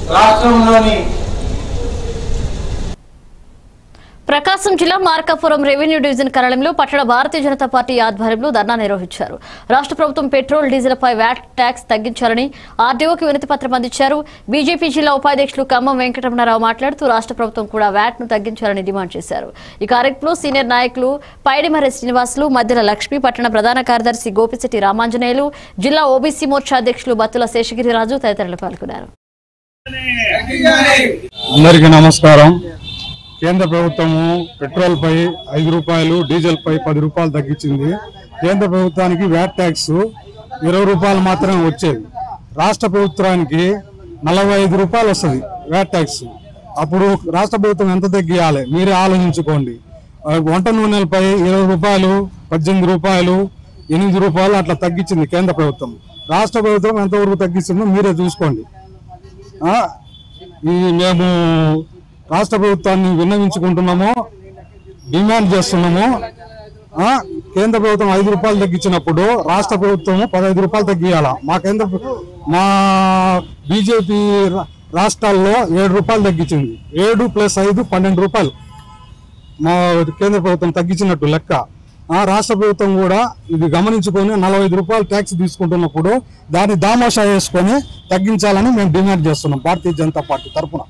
రాష్ట్రంలోని ప్రకాశం జిల్లా Markapuram revenue division కార్యాలయంలో పట్టణ భారతీయ జనతా పార్టీ ఆధ్వర్యంలో ధర్నా నిర్వహించారు రాష్ట్ర ప్రభుత్వం పెట్రోల్ డీజిల్ పై వ్యాట్ ట్యాక్స్ తగ్గించాలని ఆర్డీఓకి వినతి పత్రం అందించారు బీజేపీ జిల్లా ఉపాధ్యక్షులు ఖమ్మం వెంకటరమణారావు మాట్లాడుతూ రాష్ట్ర ప్రభుత్వం కూడా వ్యాట్ ను తగ్గించాలని డిమాండ్ చేశారు ఈ కార్యక్రమంలో సీనియర్ నాయకులు పైడిమర్రి శ్రీనివాసులు మధ్యల లక్ష్మి పట్టణ ప్రధాన కార్యదర్శి గోపిశెట్టి రామాంజనేయులు జిల్లా ఓబీసీ మోర్చా అధ్యక్షులు బత్తుల శేషగిరిరాజు తదితరులు పాల్గొన్నారు అందరికీ నమస్కారం కేంద్ర ప్రభుత్వము పెట్రోల్ పై ఐదు రూపాయలు డీజిల్ పై పది రూపాయలు తగ్గించింది కేంద్ర ప్రభుత్వానికి వ్యాట్ ట్యాక్స్ ఇరవై రూపాయలు మాత్రమే వచ్చేది రాష్ట్ర ప్రభుత్వానికి నలభై ఐదు రూపాయలు వస్తుంది వ్యాట్ ట్యాక్స్ అప్పుడు రాష్ట్ర ప్రభుత్వం ఎంత తగ్గియాలి మీరే ఆలోచించుకోండి ఆ, వంట నూనెలపై ఇరవై రూపాయలు పద్దెనిమిది రూపాయలు ఎనిమిది రూపాయలు అట్లా తగ్గించింది కేంద్ర ప్రభుత్వం రాష్ట్ర ప్రభుత్వం ఎంతవరకు తగ్గిస్తుందో మీరే చూసుకోండి ఆ, ఈ మేము రాష్ట్ర ప్రభుత్వాన్ని విన్నవించుకుంటున్నాము డిమాండ్ చేస్తున్నాము ఆ, కేంద్ర ప్రభుత్వం ఐదు రూపాయలు తగ్గించినప్పుడు రాష్ట్ర ప్రభుత్వం పదహైదు రూపాయలు తగ్గియాల మా కేంద్ర ప్ర- మా బీజేపీ రా- రాష్ట్రాల్లో ఏడు రూపాయలు తగ్గించింది ఏడు ప్లస్ ఐదు పన్నెండు రూపాయలు మా కేంద్ర ప్రభుత్వం తగ్గించినట్టు లెక్క ఆ రాష్ట్ర ప్రభుత్వం కూడా ఇది గమనించుకొని నలభై ఐదు రూపాయలు ట్యాక్స్ తీసుకుంటున్నప్పుడు దాన్ని దామాషా వేసుకొని తగ్గించాలని మేము డిమాండ్ చేస్తున్నాం భారతీయ జనతా పార్టీ తరఫున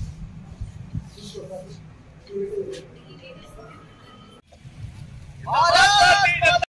భారత్